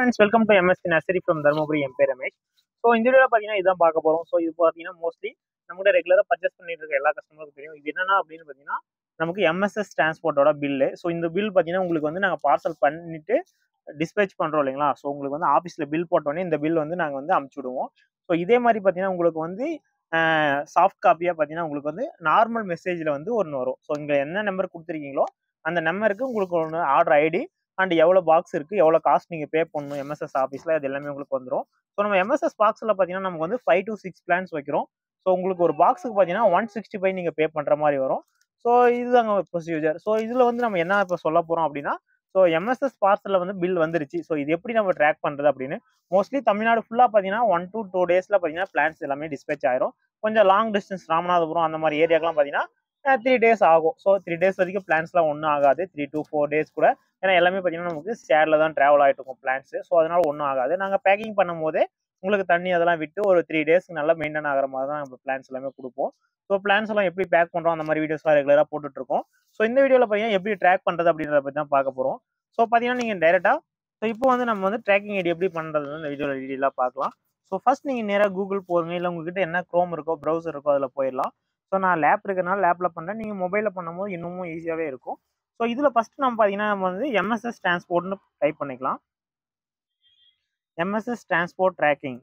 friends welcome to MSC nursery from Dharmapuri என் பேர் Ramesh so இந்த வீடியோவில் பார்த்தீங்கன்னா இதான் பார்க்க போகிறோம் ஸோ இது பார்த்தீங்கன்னா மோஸ்ட்லி நம்மகிட்ட ரெகுலராக பர்ச்சேஸ் பண்ணிட்டு இருக்க எல்லா கஸ்டமருக்கும் தெரியும் இது என்னன்னா அப்படின்னு பார்த்தீங்கன்னா நமக்கு எம்எஸ்எஸ் டிரான்ஸ்போர்ட்டோட பில்லு ஸோ இந்த பில் பார்த்தீங்கன்னா உங்களுக்கு வந்து நாங்கள் பார்சல் பண்ணிட்டு டிஸ்பேச் பண்ணுறோம் இல்லைங்களா ஸோ உங்களுக்கு வந்து ஆஃபீஸில் பில் போட்டோன்னே இந்த பில் வந்து நாங்கள் வந்து அமுச்சு விடுவோம் ஸோ இதே மாதிரி பார்த்தீங்கன்னா உங்களுக்கு வந்து சாஃப்ட் காப்பியாக பார்த்தீங்கன்னா உங்களுக்கு வந்து நார்மல் மெசேஜில் வந்து ஒன்று வரும் ஸோ இங்கே என்ன நம்பர் கொடுத்துருக்கீங்களோ அந்த நம்பருக்கு உங்களுக்கு ஒன்று ஆர்டர் ஐடி அண்ட் எவ்வளோ பாக்ஸ் இருக்குது எவ்வளோ காஸ்ட் நீங்கள் பே பண்ணணும் எம்எஸ்எஸ் ஆஃபீஸில் அது எல்லாமே உங்களுக்கு வந்துடும் ஸோ நம்ம எம்எஸ்எஸ் பாக்ஸில் பார்த்தீங்கன்னா நமக்கு வந்து ஃபைவ் டு சிக்ஸ் பிளான்ஸ் வைக்கிறோம் ஸோ உங்களுக்கு ஒரு பாக்ஸுக்கு பார்த்தீங்கன்னா ஒன் சிக்ஸ்டி ஃபைவ் நீங்கள் பே பண்ணுற மாதிரி வரும் ஸோ இதுதாங்க ப்ரொசீஜர் ஸோ இதில் வந்து நம்ம என்ன இப்போ சொல்ல போகிறோம் அப்படின்னா ஸோ எம்எஸ்எஸ் பார்சலில் வந்து பில் வந்துருச்சு ஸோ இது எப்படி நம்ம ட்ராக் பண்ணுறது அப்படின்னு மோஸ்ட்லி தமிழ்நாடு ஃபுல்லாக பார்த்தீங்கன்னா ஒன் டு டூ டேஸில் பார்த்தீங்கன்னா பிளான்ஸ் எல்லாமே டிஸ்பேச் ஆயிரும் கொஞ்சம் லாங் டிஸ்டன்ஸ் ராமநாதபுரம் அந்த மாதிரி ஏரியாக்கெலாம் பார்த்தீங்கன்னா த்ரீ டேஸ் ஆகும் ஸோ த்ரீ டேஸ் வரைக்கும் பிளான்ஸ்லாம் ஒன்றும் ஆகாது த்ரீ டு ஃபோர் டேஸ் கூட ஏன்னா எல்லாமே பார்த்தீங்கன்னா நமக்கு ஷேரில் தான் ட்ராவல் ஆகிட்டு இருக்கும் பிளான்ஸ் ஸோ அதனால ஒன்றும் ஆகாது நாங்கள் பேக்கிங் பண்ணும் போதே உங்களுக்கு தண்ணி அதெல்லாம் விட்டு ஒரு த்ரீ டேஸ்க்கு நல்லா மெயின்டைன் ஆகிற மாதிரி தான் நம்ம பிளான்ஸ் எல்லாமே கொடுப்போம் ஸோ பிளான்ஸ் எல்லாம் எப்படி பேக் பண்ணுறோம் அந்த மாதிரி வீடியோஸ்லாம் ரெகுலராக போட்டுட்ருக்கோம் ஸோ இந்த வீடியோவில் பார்த்தீங்கன்னா எப்படி ட்ராக் பண்ணுறது அப்படின்றத பற்றி தான் பார்க்க போகிறோம் ஸோ பார்த்தீங்கன்னா நீங்கள் டேரெக்டாக ஸோ இப்போ வந்து நம்ம வந்து ட்ராக்கிங் ஐடி எப்படி பண்ணுறதுன்னு இந்த வீடியோவில் டீட்டெயிலாக பார்க்கலாம் ஸோ ஃபஸ்ட் நீங்கள் நேராக கூகுள் போகிறீங்க இல்லை உங்ககிட்ட என்ன க்ரோம் இருக்கோ ப்ரௌசர் இருக்கோ அதில் போயிடலாம் ஸோ நான் லேப் இருக்கிறனால லேப்பில் பண்ணுறேன் நீங்கள் மொபைலில் பண்ணும்போது இன்னமும் ஈஸியாகவே இருக்கும் ஸோ இதில் ஃபஸ்ட்டு நம்ம பார்த்தீங்கன்னா நம்ம வந்து எம்எஸ்எஸ் டிரான்ஸ்போர்ட்னு டைப் பண்ணிக்கலாம் எம்எஸ்எஸ் டிரான்ஸ்போர்ட் ட்ராக்கிங்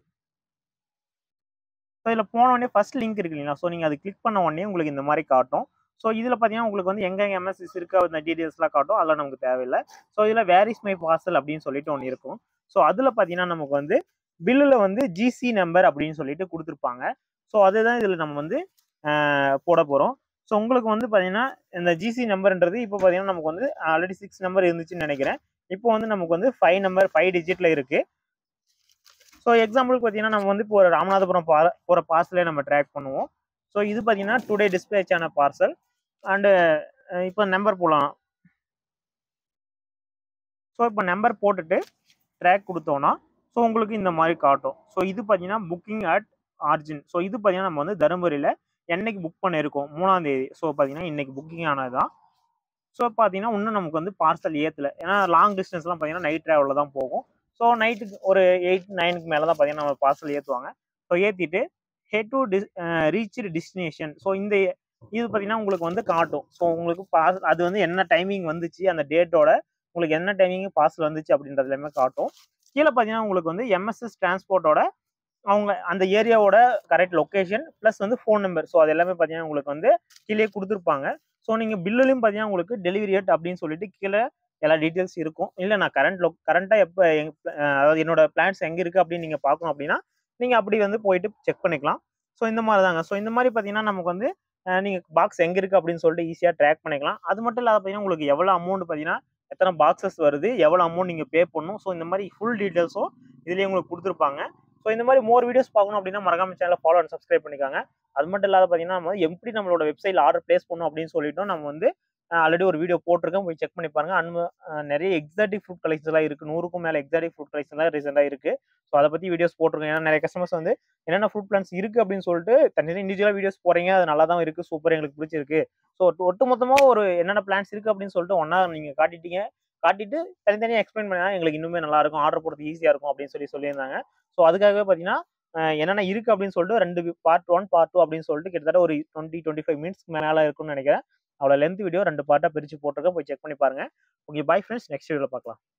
ஸோ இதில் போன உடனே ஃபஸ்ட் லிங்க் இருக்கு இல்லைங்களா ஸோ நீங்கள் அது கிளிக் பண்ண உடனே உங்களுக்கு இந்த மாதிரி காட்டும் ஸோ இதில் பார்த்தீங்கன்னா உங்களுக்கு வந்து எங்கே எம்எஸ்எஸ் இருக்கோ அந்த டீட்டெயில்ஸ்லாம் காட்டும் அதெல்லாம் நமக்கு தேவையில்லை ஸோ இதில் வேரிஸ் மை பார்சல் அப்படின்னு சொல்லிட்டு ஒன்று இருக்கும் ஸோ அதில் பார்த்தீங்கன்னா நமக்கு வந்து பில்லில் வந்து ஜிசி நம்பர் அப்படின்னு சொல்லிட்டு கொடுத்துருப்பாங்க ஸோ அதுதான் இதில் நம்ம வந்து போட போகிறோம் ஸோ உங்களுக்கு வந்து பார்த்தீங்கன்னா இந்த ஜிசி நம்பர்ன்றது இப்போ பார்த்தீங்கன்னா நமக்கு வந்து ஆல்ரெடி சிக்ஸ் நம்பர் இருந்துச்சுன்னு நினைக்கிறேன் இப்போ வந்து நமக்கு வந்து ஃபைவ் நம்பர் ஃபைவ் டிஜிட்டில் இருக்குது ஸோ எக்ஸாம்பிளுக்கு பார்த்தீங்கன்னா நம்ம வந்து இப்போ ஒரு ராமநாதபுரம் பா போகிற பார்சலே நம்ம ட்ராக் பண்ணுவோம் ஸோ இது பார்த்தீங்கன்னா டுடே டிஸ்பேச் ஆன பார்சல் அண்டு இப்போ நம்பர் போடலாம் ஸோ இப்போ நம்பர் போட்டுட்டு ட்ராக் கொடுத்தோன்னா ஸோ உங்களுக்கு இந்த மாதிரி காட்டும் ஸோ இது பார்த்தீங்கன்னா புக்கிங் அட் ஆர்ஜின் ஸோ இது பார்த்தீங்கன்னா நம்ம வந்து தருமபுரியில் என்னைக்கு புக் பண்ணியிருக்கோம் மூணாம் தேதி ஸோ பார்த்தீங்கன்னா இன்னைக்கு புக்கிங் ஆனது தான் ஸோ பார்த்தீங்கன்னா இன்னும் நமக்கு வந்து பார்சல் ஏற்றல ஏன்னா லாங் டிஸ்டன்ஸ்லாம் பார்த்தீங்கன்னா நைட் ட்ராவலில் தான் போகும் ஸோ நைட்டுக்கு ஒரு எயிட் நைனுக்கு மேலே தான் பார்த்தீங்கன்னா நம்ம பார்சல் ஏற்றுவாங்க ஸோ ஏற்றிட்டு head to this reach destination so இந்த இது பார்த்தீங்கன்னா உங்களுக்கு வந்து காட்டும் ஸோ உங்களுக்கு பாஸ் அது வந்து என்ன டைமிங் வந்துச்சு அந்த டேட்டோட உங்களுக்கு என்ன டைமிங் பார்சல் வந்துச்சு அப்படின்றது எல்லாமே காட்டும் கீழே பார்த்தீங்கன்னா உங்களுக்கு வந்து எம்எஸ்எஸ் டிரான்ஸ்போர்ட்டோட அவங்க அந்த ஏரியாவோட கரெக்ட் லொக்கேஷன் ப்ளஸ் வந்து ஃபோன் நம்பர் ஸோ அது எல்லாமே பார்த்தீங்கன்னா உங்களுக்கு வந்து கீழே கொடுத்துருப்பாங்க ஸோ நீங்கள் பில்லுலையும் பார்த்தீங்கன்னா உங்களுக்கு டெலிவரி ரேட் அப்படின்னு சொல்லிட்டு கீழே எல்லா டீட்டெயில்ஸ் இருக்கும் இல்லை நான் கரண்ட் லொ கரண்ட்டாக எப்போ எங் அதாவது என்னோட பிளான்ஸ் எங்கே இருக்குது அப்படின்னு நீங்கள் பார்க்கணும் அப்படின்னா நீங்கள் அப்படி வந்து போயிட்டு செக் பண்ணிக்கலாம் ஸோ இந்த மாதிரி தாங்க ஸோ இந்த மாதிரி பார்த்தீங்கன்னா நமக்கு வந்து நீங்கள் பாக்ஸ் எங்கே இருக்குது அப்படின்னு சொல்லிட்டு ஈஸியாக ட்ராக் பண்ணிக்கலாம் அது மட்டும் இல்லாத பார்த்தீங்கன்னா உங்களுக்கு எவ்வளோ அமௌண்ட் பார்த்தீங்கன்னா எத்தனை பாக்ஸஸ் வருது எவ்வளோ அமௌண்ட் நீங்கள் பே பண்ணணும் ஸோ இந்த மாதிரி ஃபுல் டீட்டெயில்ஸும் இதுலேயே உங்களுக்கு கொடுத்துருப்பாங்க ஸோ இந்த மாதிரி மோர் வீடியோஸ் பார்க்கணும் அப்படின்னா மறக்காம சேனலை ஃபாலோ அண்ட் சப்ஸ்கிரைப் பண்ணிக்காங்க அது மட்டும் இல்லாத பார்த்தீங்கன்னா நம்ம எப்படி நம்மளோட வெப்சைட்டில் ஆர்டர் ப்ளேஸ் பண்ணணும் அப்படின்னு சொல்லிட்டோம் நம்ம வந்து ஆல்ரெடி ஒரு வீடியோ போட்டிருக்கேன் போய் செக் பண்ணி பாருங்க அன்பு நிறைய எக்ஸாட்டிக் ஃபுட் கலெக்ஷன்லாம் இருக்குது நூறுக்கும் மேலே எக்ஸாட்டிக் ஃபுட் கலெக்ஷன்லாம் ரீசெண்டாக இருக்குது ஸோ அதை பற்றி வீடியோஸ் போட்டிருக்கேன் ஏன்னா நிறைய கஸ்டமர்ஸ் வந்து என்னென்ன ஃபுட் பிளான்ஸ் இருக்குது அப்படின்னு சொல்லிட்டு தனியாக இண்டிவிஜுவலாக வீடியோஸ் போகிறீங்க அது நல்லா தான் இருக்குது சூப்பர் எங்களுக்கு பிடிச்சிருக்கு ஸோ ஒட்டு மொத்தமாக ஒரு என்னென்ன பிளான்ஸ் இருக்குது அப்படின்னு சொல்லிட்டு ஒன்றா நீங்கள் காட்டிட்டீங்க காட்டிட்டு தனித்தனியாக எக்ஸ்பிளைன் பண்ணால் எங்களுக்கு இன்னுமே நல்லா இருக்கும் ஆர்டர் போடுறது ஈஸியாக இருக்கும் அப்படின்னு சொல்லி சொல்லியிருந்தாங்க ஸோ அதுக்காகவே பார்த்தீங்கன்னா என்னென்ன இருக்குது அப்படின்னு சொல்லிட்டு ரெண்டு பார்ட் ஒன் பார்ட் டூ அப்படின்னு சொல்லிட்டு கிட்டத்தட்ட ஒரு டுவெண்ட்டி டுவெண்ட்டி ஃபைவ் மினிட்ஸ்க்கு மேலே இருக்கும்னு நினைக்கிறேன் அவ்வளோ லென்த் வீடியோ ரெண்டு பார்ட்டாக பிரித்து போட்டிருக்கேன் போய் செக் பண்ணி பாருங்கள் ஓகே பாய் ஃப்ரெண்ட்ஸ் நெக்ஸ்ட் வீடியோவில் பார்க்கலாம்